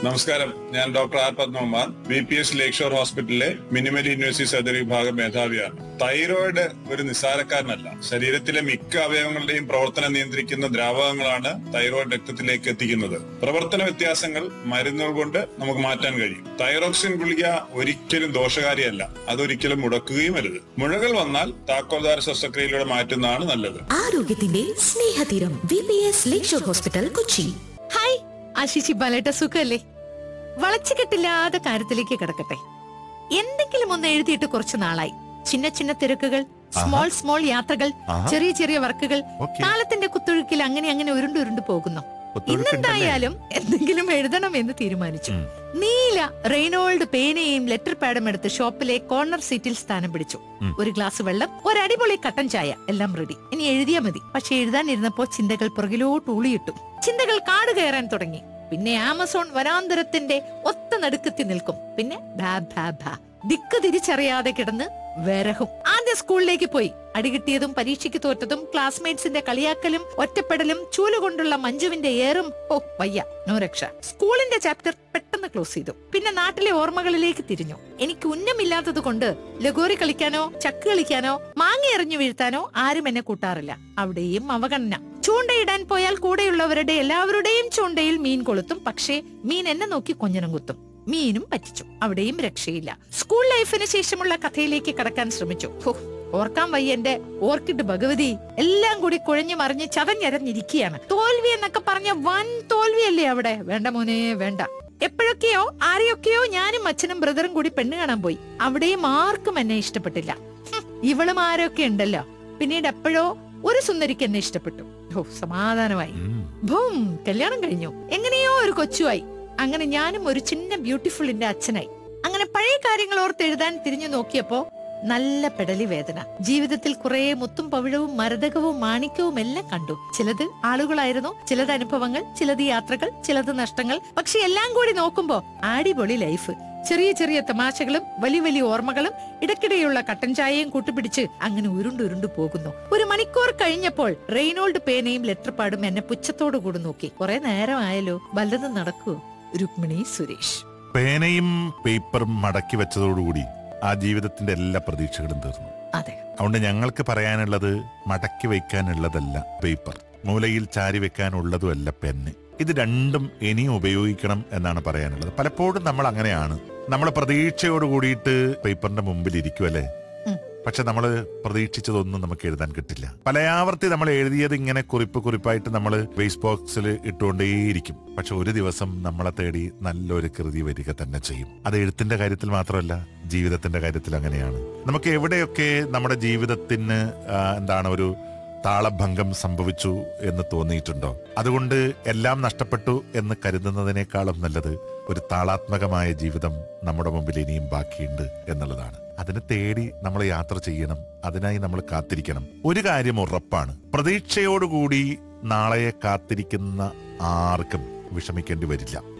നമസ്കാരം ഞാൻ doctor R Padmakumar B P S lake shore ഹോസ്പിറ്റലിലെ മിനിമൽ യൂണിവേഴ്സിറ്റി സർജറി വിഭാഗം മേധാവിയാണ് തൈറോയിഡ് ഒരു നിസ്സാരക്കാരനല്ല ശരീരത്തിലെ മിക്ക അവയവങ്ങളുടെയും പ്രവർത്തനം നിയന്ത്രിക്കുന്ന ദ്രാവകങ്ങളാണ് തൈറോയിഡ് രക്തത്തിലേക്ക് എത്തിക്കുന്നത് പ്രവർത്തന വ്യത്യാസങ്ങൾ മരുന്നുകൾ കൊണ്ട് നമുക്ക് മാറ്റാൻ കഴിയും തൈറോക്സിൻ ഗുളിക ഒരിക്കലും ദോഷകാരിയല്ല അതൊരിക്കലും മുടക്കുകയും അരുത് മുഴകൾ വന്നാൽ താക്കോൽദാര ശസ്ത്രക്രിയയിലൂടെ മാറ്റുന്നതാണ് നല്ലത് ആരോഗ്യത്തിന്റെ സ്നേഹതീരം V P S Lakeshore hospital Kochi hi ആശിച്ചി ബാലേട്ട സുഖല്ലേ വളച്ചുകെട്ടില്ലാതെ കാര്യത്തിലേക്ക് കിടക്കട്ടെ എന്തെങ്കിലും ഒന്ന് എഴുതിയിട്ട് കുറച്ചു നാളായി ചിന്ന ചിന്ന തിരക്കുകൾ സ്മോൾ സ്മോൾ യാത്രകൾ ആഹാ. ചെറിയ ചെറിയ വർക്കുകൾ ഓക്കേ. കാലത്തിന്റെ കുത്തൊഴുക്കിൽ അങ്ങനെ അങ്ങനെ ഉരുണ്ട് ഉരുണ്ട് പോകുന്നു കുത്തൊഴുക്കുണ്ടല്ലേ? ഇന്നെന്തായാലും എന്തെങ്കിലും എഴുതണം എന്ന് തീരുമാനിച്ചു ഉം. നീല റെയ്നോൾഡ് പേനയും ലെറ്റർ പാഡും എടുത്ത് ഷോപ്പിലെ കോർണർ സീറ്റിൽ സ്ഥാനം പിടിച്ചു ഉം. ഒരു ഗ്ലാസ് വെള്ളം ഒരു അടിപൊളി കട്ടൻ ചായ എല്ലാം റെഡി ഇനി എഴുതിയാ മതി പക്ഷെ എഴുതാനിരുന്നപ്പോ ചിന്തകൾ പുറകിലോട്ട് ഊളിയിട്ടു ചിന്തകൾ കാട് കയറാൻ തുടങ്ങി പിന്നെ ആമസോൺ വനാന്തരത്തിന്റെ ഒത്ത നടുക്കത്തി നിൽക്കും പിന്നെ ഭാ ഭാ ഭാ ദിക്ക് തിരിച്ചറിയാതെ കിടന്ന് വിരഹും ആദ്യം സ്കൂളിലേക്ക് പോയി അടികിട്ടിയതും പരീക്ഷയ്ക്ക് തോറ്റതും ക്ലാസ്മേറ്റ്സിന്റെ കളിയാക്കലും ഒറ്റപ്പെടലും ചൂലുകൊണ്ടുള്ള മഞ്ജുവിന്റെ ഏറും ഓ വയ്യ നോ രക്ഷ സ്കൂളിന്റെ ചാപ്റ്റർ പെട്ടെന്ന് ക്ലോസ് ചെയ്തു പിന്നെ നാട്ടിലെ ഓർമ്മകളിലേക്ക് തിരിഞ്ഞു എനിക്ക് ഉന്നമില്ലാത്തത് കൊണ്ട് ലഗോറി കളിക്കാനോ ചക്ക് കളിക്കാനോ മാങ്ങ എറിഞ്ഞു വീഴ്ത്താനോ ആരും എന്നെ കൂട്ടാറില്ല അവിടെയും അവഗണന ചൂണ്ടയിടാൻ പോയാൽ കൂടെയുള്ളവരുടെ എല്ലാവരുടെയും ചൂണ്ടയിൽ മീൻ കൊളുത്തും പക്ഷേ മീൻ എന്നെ നോക്കി കൊഞ്ഞനം കുത്തും മീനും പറ്റിച്ചു അവിടെയും രക്ഷയില്ല സ്കൂൾ ലൈഫിന് ശേഷമുള്ള കഥയിലേക്ക് കടക്കാൻ ശ്രമിച്ചു ഹോ, ഓർക്കാൻ വയ്യ എന്റെ ഓർക്കിഡ് ഭഗവതി എല്ലാം കൂടി കുഴഞ്ഞു മറിഞ്ഞ് ചതഞ്ഞരഞ്ഞിരിക്കുകയാണ് തോൽവി എന്നൊക്കെ പറഞ്ഞ വൻ തോൽവിയല്ലേ അവിടെ വേണ്ട മോനെ വേണ്ട എപ്പോഴൊക്കെയോ ആരെയൊക്കെയോ ഞാനും അച്ഛനും ബ്രദറും കൂടി പെണ്ണ് കാണാൻ പോയി അവിടെയും ആർക്കും എന്നെ ഇഷ്ടപ്പെട്ടില്ല ഹും, ഇവളും ആരൊക്കെ ഉണ്ടല്ലോ പിന്നീട് എപ്പോഴോ ഒരു സുന്ദരിക്ക് എന്നെ ഇഷ്ടപ്പെട്ടു ഓ സമാധാനമായി ഉം. ഭൂം കല്യാണം കഴിഞ്ഞു എങ്ങനെയോ ഒരു കൊച്ചുമായി അങ്ങനെ ഞാനും ഒരു ചിന്ന ബ്യൂട്ടിഫുള്ളിന്റെ അച്ഛനായി അങ്ങനെ പഴയ കാര്യങ്ങൾ ഓർത്ത് എഴുതാൻ തിരിഞ്ഞു നോക്കിയപ്പോ നല്ല പെടലി വേദന ജീവിതത്തിൽ കുറെ മുത്തും പവിഴവും മരതകവും മാണിക്യവും എല്ലാം കണ്ടു ചിലത് ആളുകളായിരുന്നു ചിലത് അനുഭവങ്ങൾ ചിലത് യാത്രകൾ ചിലത് നഷ്ടങ്ങൾ പക്ഷെ എല്ലാം കൂടി നോക്കുമ്പോ അടിപൊളി ലൈഫ് ചെറിയ ചെറിയ തമാശകളും വലിയ വലിയ ഓർമ്മകളും ഇടയ്ക്കിടെയുള്ള കട്ടൻ ചായയും കൂട്ടുപിടിച്ച് അങ്ങനെ ഉരുണ്ടുരുണ്ടു പോകുന്നു ഒരു മണിക്കൂർ കഴിഞ്ഞപ്പോൾ റെയ്നോൾഡ് പേനയും ലെറ്റർ പാടും എന്നെ പുച്ഛത്തോടു കൂടി നോക്കി കുറെ നേരമായല്ലോ വല്ലതും നടക്കൂ രുക്മിണി സുരേഷ് പേനയും പേപ്പറും മടക്കി വെച്ചതോടുകൂടി ആ ജീവിതത്തിന്റെ എല്ലാ പ്രതീക്ഷകളും തീർന്നു അതെ അതുകൊണ്ട് ഞങ്ങൾക്ക് പറയാനുള്ളത് മടക്കി വയ്ക്കാനുള്ളതല്ല പേപ്പർ മൂലയിൽ ചാരി വെക്കാനുള്ളതുമല്ല പെന്ന് ഇത് രണ്ടും ഇനിയും ഉപയോഗിക്കണം എന്നാണ് പറയാനുള്ളത് പലപ്പോഴും നമ്മൾ അങ്ങനെയാണ് നമ്മൾ പ്രതീക്ഷയോട് കൂടിയിട്ട് പേപ്പറിന്റെ മുമ്പിൽ ഇരിക്കുമല്ലേ ഉം. പക്ഷെ നമ്മൾ പ്രതീക്ഷിച്ചതൊന്നും നമുക്ക് എഴുതാൻ കിട്ടില്ല പലയാവർത്തി നമ്മൾ എഴുതിയത് ഇങ്ങനെ കുറിപ്പ് കുറിപ്പായിട്ട് നമ്മൾ വേസ്റ്റ് ബോക്സിൽ ഇട്ടുകൊണ്ടേയിരിക്കും പക്ഷെ ഒരു ദിവസം നമ്മളെ തേടി നല്ലൊരു കൃതി വരിക തന്നെ ചെയ്യും അത് എഴുത്തിന്റെ കാര്യത്തിൽ മാത്രമല്ല ജീവിതത്തിന്റെ കാര്യത്തിൽ അങ്ങനെയാണ് നമുക്ക് എവിടെയൊക്കെ നമ്മുടെ ജീവിതത്തിന് ആ, എന്താണ് ഒരു താളഭംഗം സംഭവിച്ചു എന്ന് തോന്നിയിട്ടുണ്ടോ അതുകൊണ്ട് എല്ലാം നഷ്ടപ്പെട്ടു എന്ന് കരുതുന്നതിനേക്കാളും നല്ലത് ഒരു താളാത്മകമായ ജീവിതം നമ്മുടെ മുമ്പിൽ ഇനിയും ബാക്കിയുണ്ട് എന്നുള്ളതാണ് അതിനെ തേടി നമ്മൾ യാത്ര ചെയ്യണം അതിനായി നമ്മൾ കാത്തിരിക്കണം ഒരു കാര്യം ഉറപ്പാണ് പ്രതീക്ഷയോടുകൂടി നാളെയെ കാത്തിരിക്കുന്ന ആർക്കും വിഷമിക്കേണ്ടി വരില്ല